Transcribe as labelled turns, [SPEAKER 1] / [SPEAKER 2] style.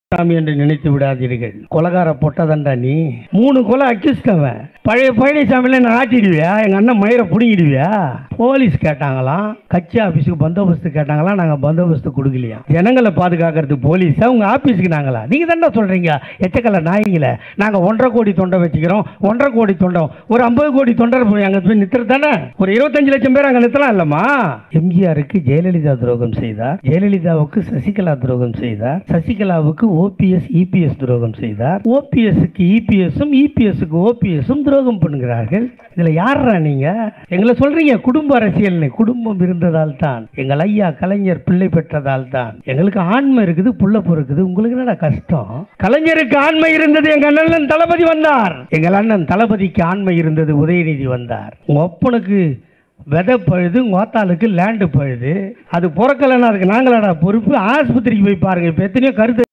[SPEAKER 1] சாமி என்று நினைத்து விடாதீர்கள் கொலகார பொட்டதண்டா நீ மூணு கொலை அக்கிஸ்டவன் பழைய பழனிசாமியில நான் ஆட்டிடுவியா எங்க அண்ணன் மயிரை பிடிங்கிடுவியா போலீஸ் கேட்டாங்களாம் கட்சி ஆபீஸுக்கு பந்தோபஸ்து கேட்டாங்களா நாங்க பந்தோபஸ்து கொடுக்கலையா ஜனங்களை பாதுகாக்கிறதுக்கு போலீஸா உங்க ஆபீஸுக்கு நாங்களா நீங்க தானே சொல்றீங்க எச்சக்கல நாய்ங்கள நாங்க ஒன்றரை கோடி தொண்டை வச்சுக்கிறோம் ஒன்றரை கோடி தொண்டம் ஒரு ஐம்பது கோடி தொண்டர் போய் அங்க போய் நிறுத்துறது தானே ஒரு இருபத்தஞ்சு லட்சம் பேர் அங்க நிறுத்தலாம் இல்லம்மா எம்ஜிஆருக்கு ஜெயலலிதா துரோகம் செய்தார் ஜெயலலிதாவுக்கு சசிகலா துரோகம் செய்தார் சசிகலாவுக்கு ஓபிஎஸ் இபிஎஸ் துரோகம் செய்தார் ஓபிஎஸ்க்கு இபிஎஸும் இபிஎஸ்க்கு ஓபிஎஸும் துரோகம் பண்ணுகிறார்கள் இதுல யாரா நீங்க எங்களை சொல்றீங்க குடும்ப அரசியல்னு குடும்பம் இருந்ததால் தான் எங்கள் ஐயா கலைஞர் பிள்ளை பெற்றதால் தான் எங்களுக்கு ஆண்மை இருக்குது புள்ள பொறுக்குது உங்களுக்கு என்னடா கஷ்டம் கலைஞருக்கு ஆண்மை இருந்தது எங்க அண்ணன் தளபதி வந்தார் எங்கள் அண்ணன் தளபதிக்கு ஆண்மை இருந்தது உதயநிதி வந்தார் உங்க ஒப்பனுக்கு விதை பழுது கோத்தாளுக்கு லேண்டு பழுது அது பிறக்கலைன்னா அதுக்கு நாங்களாடா பொறுப்பு ஆஸ்பத்திரிக்கு போய் பாருங்க இப்போ எத்தனையோ கருத்து